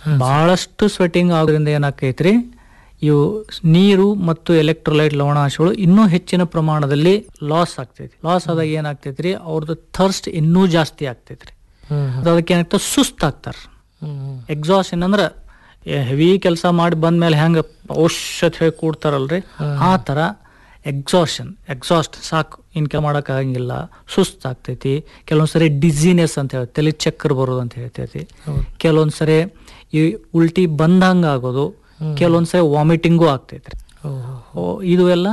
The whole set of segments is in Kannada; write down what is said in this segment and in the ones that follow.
ಬಹಳಷ್ಟು ಸ್ವೆಟಿಂಗ್ ಆಗೋದ್ರಿಂದ ಏನಾಕೈತ್ರಿ ಇವು ನೀರು ಮತ್ತು ಎಲೆಕ್ಟ್ರೋಲೈಟ್ ಲವಣಾಂಶಗಳು ಇನ್ನೂ ಹೆಚ್ಚಿನ ಪ್ರಮಾಣದಲ್ಲಿ ಲಾಸ್ ಆಗ್ತೈತಿ ಲಾಸ್ ಆದಾಗ ಏನಾಗ್ತೈತ್ರಿ ಅವ್ರದ್ದು ಥರ್ಸ್ಟ್ ಇನ್ನೂ ಜಾಸ್ತಿ ಆಗ್ತೈತ್ರಿ ಹ್ಮ್ ಅದು ಅದಕ್ಕೆ ಏನಾಗ್ತದೆ ಸುಸ್ತಾಗ್ತಾರ ಹ್ಮ್ ಎಕ್ಸಾಷನ್ ಅಂದ್ರ ಹೆವಿ ಕೆಲಸ ಮಾಡಿ ಬಂದ್ಮೇಲೆ ಹೆಂಗ ಔಷಧ ಹೇಳಿ ಕೂಡ್ತಾರಲ್ರಿ ಆ ತರ ಎಕ್ಸಾಷನ್ ಎಕ್ಸಾಸ್ಟ್ ಸಾಕು ಇನ್ ಕೆಲ ಮಾಡಕ್ ಆಗಂಗಿಲ್ಲ ಸುಸ್ತಾಗ್ತೈತಿ ಕೆಲವೊಂದ್ಸರಿ ಡಿಸಿನೆಸ್ ಅಂತ ಹೇಳಿ ತಲೆ ಚಕ್ಕರ್ ಬರೋದು ಅಂತ ಹೇಳ್ತೈತಿ ಹೌದು. ಕೆಲವೊಂದ್ಸರಿ ಈ ಉಲ್ಟಿ ಬಂದಂಗ ಆಗೋದು ಕೆಲವೊಂದ್ಸರಿ ವಾಮಿಟಿಂಗು ಆಗ್ತೈತ್ರಿ ಓ, ಓ, ಇದು ಎಲ್ಲ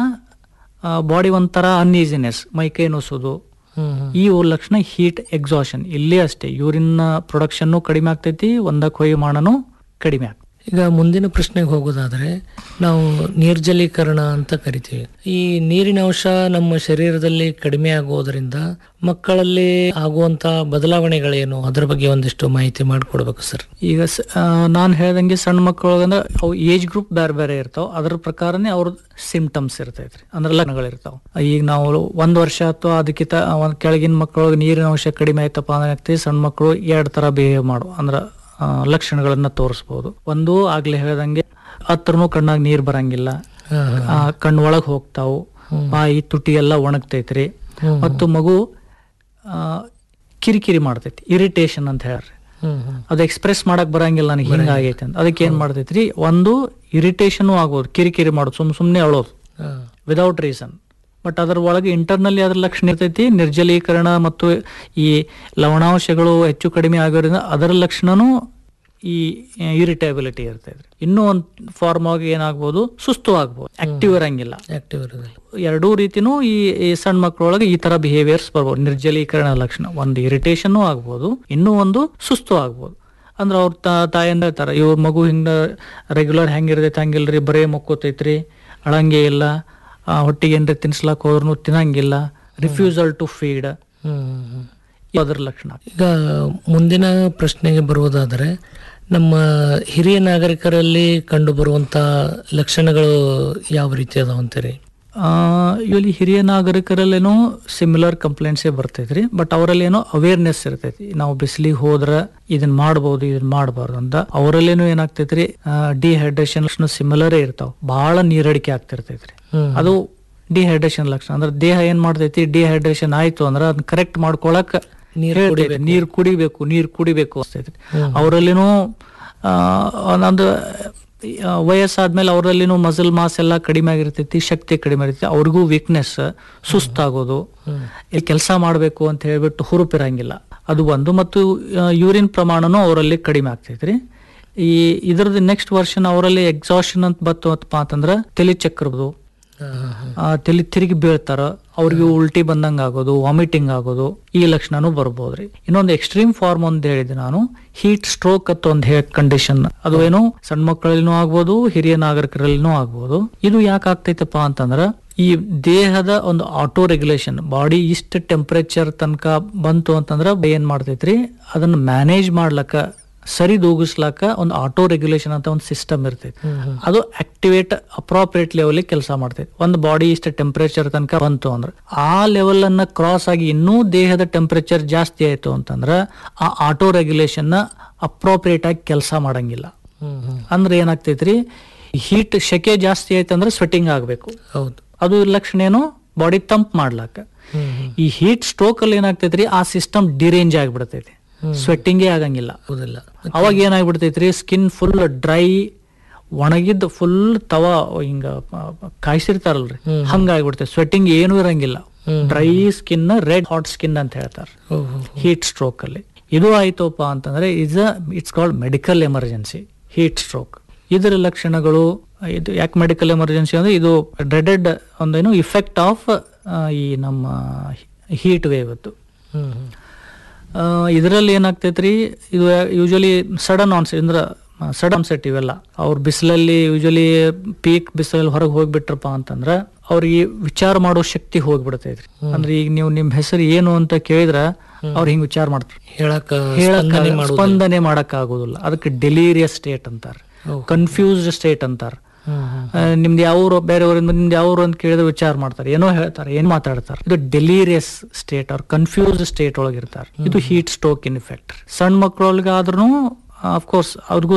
ಬಾಡಿ ಒಂಥರ ಅನ್ಈಸಿನೆಸ್ ಮೈ ಕೈ ನುಸೋದು ಹ್ಮ್ ಹ್ಮ್ ಈ ಲಕ್ಷಣ ಹೀಟ್ ಎಕ್ಸಾಷನ್ ಇಲ್ಲೇ ಅಷ್ಟೇ ಯೂರಿನ್ ಪ್ರೊಡಕ್ಷನ್ನು ಕಡಿಮೆ ಆಗ್ತೈತಿ ಒಂದಕ್ಕೆ ಹೊಯ್ಯ ಮಾಡನು ಕಡಿಮೆ ಆಗ್ತೈತಿ ಈಗ ಮುಂದಿನ ಪ್ರಶ್ನೆಗೆ ಹೋಗೋದಾದ್ರೆ ನಾವು ನಿರ್ಜಲೀಕರಣ ಅಂತ ಕರಿತೀವಿ ಈ ನೀರಿನ ಅಂಶ ನಮ್ಮ ಶರೀರದಲ್ಲಿ ಕಡಿಮೆ ಆಗೋದ್ರಿಂದ ಮಕ್ಕಳಲ್ಲಿ ಆಗುವಂತ ಬದಲಾವಣೆಗಳೇನು ಅದ್ರ ಬಗ್ಗೆ ಒಂದಿಷ್ಟು ಮಾಹಿತಿ ಮಾಡಿಕೊಡ್ಬೇಕು ಸರ್ ಈಗ ನಾನು ಹೇಳ್ದಂಗೆ ಸಣ್ಣ ಮಕ್ಕಳು ಅಂದ್ರೆ ಅವು ಏಜ್ ಗ್ರೂಪ್ ಬೇರೆ ಬೇರೆ ಇರ್ತಾವ ಅದ್ರ ಪ್ರಕಾರನೇ ಅವ್ರ ಸಿಂಪ್ಟಮ್ಸ್ ಇರ್ತೈತ್ರಿ ಅಂದ್ರೆ ಲಕ್ಷಣಗಳಿರ್ತಾವ ಈಗ ನಾವು ಒಂದ್ ವರ್ಷ ಅಥವಾ ಅದಕ್ಕಿಂತ ಒಂದ್ ಕೆಳಗಿನ ಮಕ್ಕಳು ನೀರಿನ ಅಂಶ ಕಡಿಮೆ ಆಯ್ತಪ್ಪ ಅಂದ್ರೆ ಏನಾಗ್ತೈತಿ, ಸಣ್ಣ ಮಕ್ಕಳು ಎರಡ್ ತರ ಬಿಹೇವ್ ಮಾಡು ಅಂದ್ರ ಆ, ಲಕ್ಷಣಗಳನ್ನ ತೋರಿಸ್ಬೋದು ಒಂದು ಆಗ್ಲೇ ಹೇಳ್ದಂಗೆ ಹತ್ರನು ಕಣ್ಣಾಗ ನೀರ್ ಬರಂಗಿಲ್ಲ ಹಾ, ಹಾ. ಆ, ಕಣ್ಣು ಒಳಗ್ ಹೋಗ್ತಾವು ಬಾಯಿ ತುಟಿ ಎಲ್ಲ ಒಣಗ್ತೈತ್ರಿ ಹ್ಮ್. ಮತ್ತು ಮಗು ಆ, ಕಿರಿಕಿರಿ ಮಾಡ್ತೈತಿ ಇರಿಟೇಷನ್ ಅಂತ ಹೇಳ್ರಿ ಹ್ಮ್ ಹ್ಮ್ ಅದು ಎಕ್ಸ್ಪ್ರೆಸ್ ಮಾಡಕ್ ಬರಂಗಿಲ್ಲ ನನಗೆ ಹಿಂಗಾಗೈತೆ ಅಂತ ಅದಕ್ಕೆ ಏನ್ ಮಾಡ್ತೈತ್ರಿ ಒಂದು ಇರಿಟೇಷನ್ ಆಗೋದು ಕಿರಿಕಿರಿ ಮಾಡೋದು ಸುಮ್ ಸುಮ್ನೆ ಅಳೋದು ಹಾ. ವಿದೌಟ್ ರೀಸನ್ ಬಟ್ ಅದರ ಒಳಗೆ ಇಂಟರ್ನಲ್ಲಿ ಅದ್ರ ಲಕ್ಷಣ ಇರ್ತೈತಿ ನಿರ್ಜಲೀಕರಣ ಮತ್ತು ಈ ಲವಣಾಂಶಗಳು ಹೆಚ್ಚು ಕಡಿಮೆ ಆಗೋದ್ರಿಂದ ಅದರ ಲಕ್ಷಣನೂ ಈ ಇರಿಟೇಬಿಲಿಟಿ ಇರ್ತೈತ್ರಿ ಇನ್ನೂ ಒಂದು ಫಾರ್ಮ್ ಆಗಿ ಏನಾಗ್ಬೋದು ಸುಸ್ತು ಆಗ್ಬೋದು ಆಕ್ಟಿವ್ ಇರಂಗಿಲ್ಲ ಆಕ್ಟಿವ್ ಇರೋದಿಲ್ಲ ಎರಡೂ ರೀತಿನೂ ಈ ಈ ಸಣ್ಣ ಮಕ್ಕಳೊಳಗೆ ಈ ತರ ಬಿಹೇವಿಯರ್ಸ್ ಬರ್ಬೋದು ನಿರ್ಜಲೀಕರಣ ಲಕ್ಷಣ ಒಂದು ಇರಿಟೇಷನ್ನು ಆಗ್ಬೋದು ಇನ್ನೂ ಒಂದು ಸುಸ್ತು ಆಗ್ಬೋದು ಅಂದ್ರೆ ಅವ್ರ ತಾಯಿಂದ ಹೇಳ್ತಾರ ಇವ್ರ ಮಗು ಹಿಂಗ ರೆಗ್ಯುಲರ್ ಹೆಂಗಿರ್ತೈತೆ ಹಂಗಿಲ್ರಿ ಬರೇ ಮಕ್ಕೋತೈತ್ರಿ ಅಳಂಗೆ ಇಲ್ಲ ಆ, ಹೊಟ್ಟಿಗೆ ಏನ್ರಿ ತಿನ್ಸ್ಲಾಕ್ ಹೋದ್ರೂ ತಿನ್ನಂಗಿಲ್ಲ refusal to feed hmm hmm hmm ಅದರ ಲಕ್ಷಣ ಈಗ ಮುಂದಿನ ಪ್ರಶ್ನೆಗೆ ಬರುವುದಾದರೆ ನಮ್ಮ ಹಿರಿಯ ನಾಗರಿಕರಲ್ಲಿ ಕಂಡು ಬರುವಂತ ಲಕ್ಷಣಗಳು ಯಾವ ರೀತಿ ಅದಾವ ಅಂತೀರಿ ಇಲ್ಲಿ ಹಿರಿಯ ನಾಗರಿಕರಲ್ಲೇನೋ ಸಿಮಿಲರ್ ಕಂಪ್ಲೇಂಟ್ಸೇ ಬರ್ತೈತ್ರಿ ಬಟ್ ಅವರಲ್ಲಿ ಏನೋ ಅವೇರ್ನೆಸ್ ಇರ್ತೈತಿ ನಾವು ಬಿಸಿಲಿಗೆ ಹೋದ್ರ ಇದನ್ನ ಮಾಡ್ಬೋದು ಇದನ್ನ ಮಾಡಬಾರ್ದು ಅಂತ ಅವರಲ್ಲೇನೋ ಏನಾಗ್ತೈತ್ರಿ ಡಿಹೈಡ್ರೇಷನ್ ಸಿಮಿಲರೇ ಇರ್ತಾವ ಬಹಳ ನೀರಡಿಕೆ ಆಗ್ತಿರ್ತೈತ್ರಿ ಹ್ಮ್. ಅದು ಡಿಹೈಡ್ರೇಷನ್ ಲಕ್ಷಣ ಅಂದ್ರೆ ದೇಹ ಏನ್ ಮಾಡ್ತೈತಿ ಡಿಹೈಡ್ರೇಷನ್ ಆಯ್ತು ಅಂದ್ರೆ ಅದನ್ನ ಕರೆಕ್ಟ್ ಮಾಡ್ಕೊಳಕ್ ಹೇಳ್ತೈತಿ. ನೀರ್ ಕುಡಿಬೇಕು ನೀರ್ ಕುಡಿಬೇಕು ಅನ್ಸ್ತೈತಿ ಅವರಲ್ಲಿನೂ ಒಂದೊಂದು ಆ, ವಯಸ್ಸಾದ್ಮೇಲೆ ಅವರಲ್ಲಿನೂ ಮಸಲ್ ಮಾಸ್ ಎಲ್ಲ ಕಡಿಮೆ ಆಗಿರ್ತೈತಿ ಶಕ್ತಿ ಕಡಿಮೆ ಇರ್ತೈತಿ ಅವ್ರಿಗೂ ವೀಕ್ನೆಸ್ ಸುಸ್ತಾಗೋದು ಇಲ್ಲಿ ಕೆಲಸ ಮಾಡಬೇಕು ಅಂತ ಹೇಳ್ಬಿಟ್ಟು ಹುರುಪಿರಂಗಿಲ್ಲ ಅದು ಒಂದು ಮತ್ತು ಯೂರಿನ್ ಪ್ರಮಾಣನೂ ಅವರಲ್ಲಿ ಕಡಿಮೆ ಆಗ್ತೈತ್ರಿ ಈ ಇದ್ರದ್ದು ನೆಕ್ಸ್ಟ್ ವರ್ಷನ್ ಅವರಲ್ಲಿ ಎಕ್ಸಾಷನ್ ಅಂತ ಬತ್ತಪ್ಪ ಅಂತಂದ್ರ ತಲೆ ಚಕ್ರದು ಹಾ, ಹಾ, ಹಾ. ಆ, ತಲೆ ತಿರುಗಿ ಬೀಳ್ತಾರ ಅವ್ರಿಗೆ ಉಲ್ಟಿ ಬಂದಂಗ ಆಗೋದು ವಾಮಿಟಿಂಗ್ ಆಗೋದು ಈ ಲಕ್ಷಣನೂ ಬರ್ಬೋದ್ರಿ ಇನ್ನೊಂದು ಎಕ್ಸ್ಟ್ರೀಮ್ ಫಾರ್ಮ್ ಅಂತ ಹೇಳಿದೆ ನಾನು ಹೀಟ್ ಸ್ಟ್ರೋಕ್ ಅಂತ ಒಂದು ಹೇ ಕಂಡೀಷನ್ ಅದು ಏನು ಸಣ್ಣ ಮಕ್ಕಳಲ್ಲಿನೂ ಆಗ್ಬೋದು ಹಿರಿಯ ನಾಗರಿಕರಲ್ಲಿನೂ ಆಗ್ಬೋದು ಇದು ಯಾಕೆ ಆಗ್ತೈತಪ್ಪ ಅಂತಂದ್ರ ಈ ದೇಹದ ಒಂದು ಆಟೋ ರೆಗ್ಯುಲೇಷನ್ ಬಾಡಿ ಇಷ್ಟ ಟೆಂಪರೇಚರ್ ತನಕ ಬಂತು ಅಂತಂದ್ರ ಏನ್ ಮಾಡ್ತೈತ್ರಿ ಅದನ್ನ ಮ್ಯಾನೇಜ್ ಮಾಡ್ಲಕ್ಕ ಸರಿದೂಗಿಸ್ಲಾಕ ಒಂದು ಆಟೋ ರೆಗ್ಯುಲೇಷನ್ ಅಂತ ಒಂದು ಸಿಸ್ಟಮ್ ಇರ್ತೈತಿ ಅದು ಆಕ್ಟಿವೇಟ್ ಅಪ್ರಾಪ್ರಿಯೇಟ್ ಲೆವೆಲ್ ಕೆಲಸ ಮಾಡ್ತೈತಿ ಒಂದು ಬಾಡಿ ಇಷ್ಟ ಟೆಂಪರೇಚರ್ ತನಕ ಬಂತು ಅಂದ್ರೆ ಆ ಲೆವೆಲ್ ಅನ್ನ ಕ್ರಾಸ್ ಆಗಿ ಇನ್ನೂ ದೇಹದ ಟೆಂಪರೇಚರ್ ಜಾಸ್ತಿ ಆಯ್ತು ಅಂತಂದ್ರ ಆ ಆಟೋ ರೆಗ್ಯುಲೇಷನ್ ಅಪ್ರಾಪ್ರಿಯೇಟ್ ಆಗಿ ಕೆಲಸ ಮಾಡಂಗಿಲ್ಲ ಹ್ಮ್ ಹ್ಮ್ ಅಂದ್ರೆ ಏನಾಗ್ತೈತ್ರಿ ಹೀಟ್ ಶೆಕೆ ಜಾಸ್ತಿ ಆಯ್ತಂದ್ರೆ ಸ್ವೆಟಿಂಗ್ ಆಗ್ಬೇಕು ಹೌದು ಅದು ಲಕ್ಷಣ ಏನು ಬಾಡಿ ತಂಪ್ ಮಾಡ್ಲಾಕ ಹ್ಮ್ ಹ್ಮ್ ಈ ಹೀಟ್ ಸ್ಟ್ರೋಕ್ ಅಲ್ಲಿ ಏನಾಗ್ತೈತ್ರಿ ಆ ಸಿಸ್ಟಮ್ ಡಿರೇಂಜ್ ಆಗ್ಬಿಡ್ತೈತಿ ಸ್ವೆಟ್ಟಿಂಗೇ ಆಗಂಗಿಲ್ಲ ಹೌದಿಲ್ಲ ಅವಾಗ ಏನಾಗ್ಬಿಡ್ತೈತ್ರಿ ಸ್ಕಿನ್ ಫುಲ್ ಡ್ರೈ ಒಣಗಿದ್ದು ಫುಲ್ ತವ ಹಿಂಗ ಪ- ಕಾಯ್ಸಿರ್ತಾರಲ್ರಿ ಹಂಗಾಗ್ಬಿಡ್ತೈತಿ ಸ್ವೆಟ್ಟಿಂಗ್ ಏನೂ ಇರಂಗಿಲ್ಲ dry skin red hot skin ಅಂತ ಹೇಳ್ತಾರೆ ಓ, ಹೋ, ಹೋ. ಹೀಟ್ ಸ್ಟ್ರೋಕ್ ಅಲ್ಲಿ ಇದು ಆಯ್ತಪ್ಪ ಅಂತಂದ್ರೆ is it's called medical emergency heat stroke ಇದರ ಲಕ್ಷಣಗಳು ಇದು ಯಾಕೆ ಮೆಡಿಕಲ್ ಎಮರ್ಜೆನ್ಸಿ ಅಂದ್ರೆ ಇದು ಡ್ರೆಡೆಡ್ ಒಂದೇನು ಇಫೆಕ್ಟ್ ಆಫ್ ಈ ನಮ್ಮ ಹೀಟ್ ವೇವ್ ಅದು ಹ್ಮ್ ಹ್ಮ್ ಇದರಲ್ಲಿ ಏನಾಗ್ತೈತ್ರಿ ಇದು ಯೂಶಲಿ ಸಡನ್ ಆನ್ಸೆಟ್ ಅಂದ್ರೆ ಸಡನ್ ಆನ್ಸೆಟ್ ಇವೆಲ್ಲ ಅವ್ರ ಬಿಸಿಲಲ್ಲಿ ಯೂಶಲಿ ಪೀಕ್ ಬಿಸಿಲಲ್ಲಿ ಹೊರಗೆ ಹೋಗ್ಬಿಟ್ರಪ್ಪ ಅಂತಂದ್ರ ಅವ್ರಿಗೆ ವಿಚಾರ ಮಾಡೋ ಶಕ್ತಿ ಹೋಗ್ಬಿಡ್ತೈತ್ರಿ ಅಂದ್ರೆ ಈಗ ನೀವು ನಿಮ್ ಹೆಸರು ಏನು ಅಂತ ಕೇಳಿದ್ರ ಅವ್ರು ಹಿಂಗ್ ವಿಚಾರ ಮಾಡ್ತಾರೆ ಹೇಳಕ್ಕ ಹೇಳಕ್ ಸ್ಪಂದನೆ ಮಾಡೋದು ಸ್ಪಂದನೆ ಮಾಡಕ್ ಆಗೋದಿಲ್ಲ ಅದಕ್ಕೆ ಡೆಲೀರಿಯಸ್ ಸ್ಟೇಟ್ ಅಂತಾರೆ ಓ. ಕನ್ಫ್ಯೂಸ್ಡ್ ಸ್ಟೇಟ್ ಅಂತಾರೆ ಹ್ಮ್ ಹ್ಮ್ ಆ, ನಿಮ್ದು ಯಾವ್ರು ಬೇರೆಯವ್ರಿಂದ ನಿಮ್ದು ಯಾವ್ರು ಅಂತ ಕೇಳಿದ್ರೆ ವಿಚಾರ ಮಾಡ್ತಾರೆ ಏನೋ ಹೇಳ್ತಾರೆ ಏನ್ ಮಾತಾಡ್ತಾರೆ ಇದು ಡೆಲೀರಿಯಸ್ ಸ್ಟೇಟ್ ಅವ್ರ ಕನ್ಫ್ಯೂಸ್ಡ್ ಸ್ಟೇಟ್ ಒಳಗಿರ್ತಾರೆ ಇದು ಹೀಟ್ ಸ್ಟ್ರೋಕ್ ಇನ್ ಇಫೆಕ್ಟ್ ಸಣ್ಣ ಮಕ್ಕಳೊಳಗಾದ್ರೂ ಅಫ್ಕೋರ್ಸ್ ಅವ್ರಿಗೂ